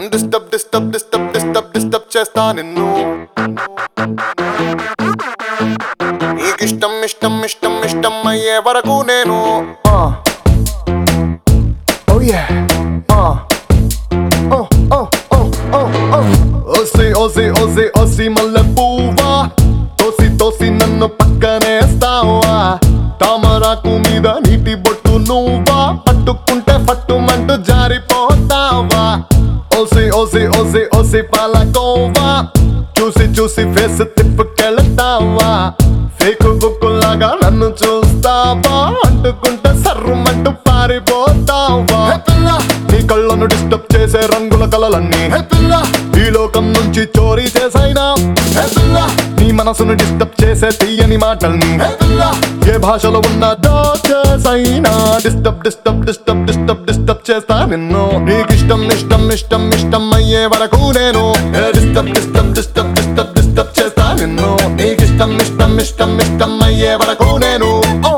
Disturb disturb disturb disturb disturb చేస్తా నిన్ను నీకిష్టం ఇష్టం ఇష్టం ఇష్టం అయ్యే వరకు నేను Oh yeah. Uh. Oh, oh, oh, oh, oh. ఓసి ఓసి ఓసి ఓసి మల్లె పువ్వా తోసి తోసి నన్ను పక్కనేస్తావా తామరాకు మీద నీటి బొట్టు నువ్వా పట్టుకుంటే పట్టుమంటూ జారిపోతావా ఓసి ఓసి ఓసి ఓసి పాలకోవా చూసి చూసి ఫేస్ తిప్పుకెళ్తావా ఫేక్ బుక్కులాగా నన్ను చూస్తావా అంటుకుంటే సర్రుమంటూ పారిపోతావా హే పిల్ల, నీ కళ్ళను డిస్టర్బ్ చేసే రంగుల కలలన్నీ హే పిల్ల, ఈ లోకం నుంచి చోరీ చేసైనా హే పిల్ల, నీ మనసును డిస్టర్బ్ చేసే తీయని మాటల్ని హే పిల్ల, ఏ భాషలో ఉన్న దాచేసైనా disturb disturb disturb disturb disturb చేస్తా నిన్ను నీకిష్టం ఇష్టం ఇష్టం ఇష్టం అయ్యే వరకు నేను disturb disturb disturb disturb disturb చేస్తా నిన్ను నీకిష్టం ఇష్టం ఇష్టం ఇష్టం అయ్యే వరకు నేను Oh.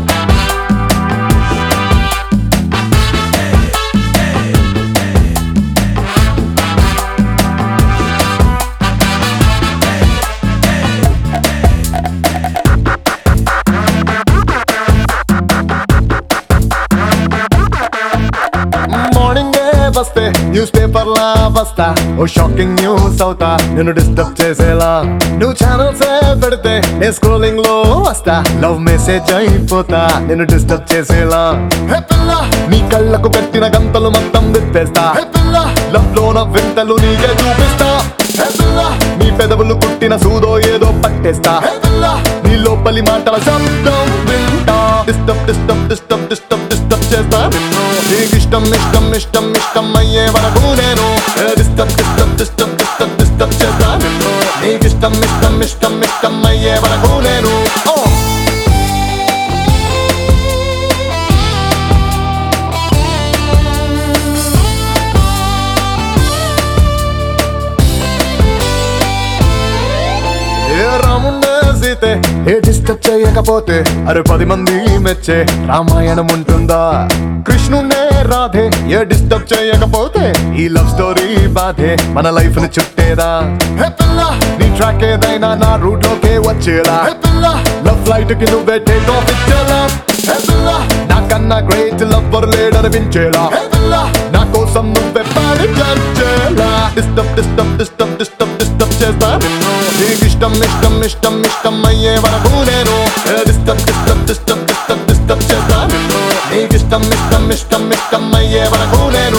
మార్నింగ్ వస్తే న్యూస్ పేపర్ లా వస్తా ఓ షాకింగ్ న్యూస్ అవుతా నేను డిస్టర్బ్ చేసేలా నువ్వు ఛానల్స్ పెడితే నేను స్క్రోలింగ్ లో వస్తా లవ్ మెసేజ్ అయిపోతా నేను డిస్టర్బ్ చేసేలా హే పిల్ల నీ కళ్ళకు పెట్టిన గంతలు మొత్తం విప్పేస్తా హే పిల్ల లవ్ లోన వింతలు నీకే చూపిస్తా హే పిల్ల నీ పెదవులు కుట్టిన సూదో ఏదో పట్టేస్తా హే పిల్ల నీ లోపలి మాటల శబ్దం వింటా disturb disturb disturb disturb disturb చేస్తా నిన్ను నీకు ఇష్టం ఇష్టం ఇష్టం ఇష్టం అయ్యే వరకు నేను disturb disturb disturb disturb disturb చేస్తా నిన్ను నీకు ఇష్టం ఇష్టం ఇష్టం ఇష్టం అయ్యే వరకు నేను Oh. ఏ రాముండే సీతే ఏ డిస్టర్బ్ చేయకపోతే అరే పది మంది మెచ్చే రామాయణం ఉంటుందా కృష్ణుడే రాధే ఏ డిస్టర్బ్ చేయకపోతే ఈ లవ్ స్టోరీ బాధే మన లైఫ్ ని చుట్టేదా హే పిల్ల నీ ట్రాక్ ఏదైనా నా రూట్ లోకే వచ్చేలా హే పిల్ల లవ్ ఫ్లైట్ కి నువ్వే టేక్ ఆఫ్ ఇచ్చేలా హే పిల్ల నాకన్నా గ్రేట్ లవ్వర్ లేడనిపించేలా హే పిల్ల నా కోసం నువ్వే పాడి చేలా disturb disturb disturb disturb disturb చేస్తా నిన్ను నీకు ఇష్టం ఇష్టం ఇష్టం ఇష్టం అయ్యే వరకు నేను disturb disturb disturb disturb disturb చేస్తా నిన్ను నీకు ఇష్టం ఇష్టం ఇష్టం ఇష్టం అయ్యే వరకు నేను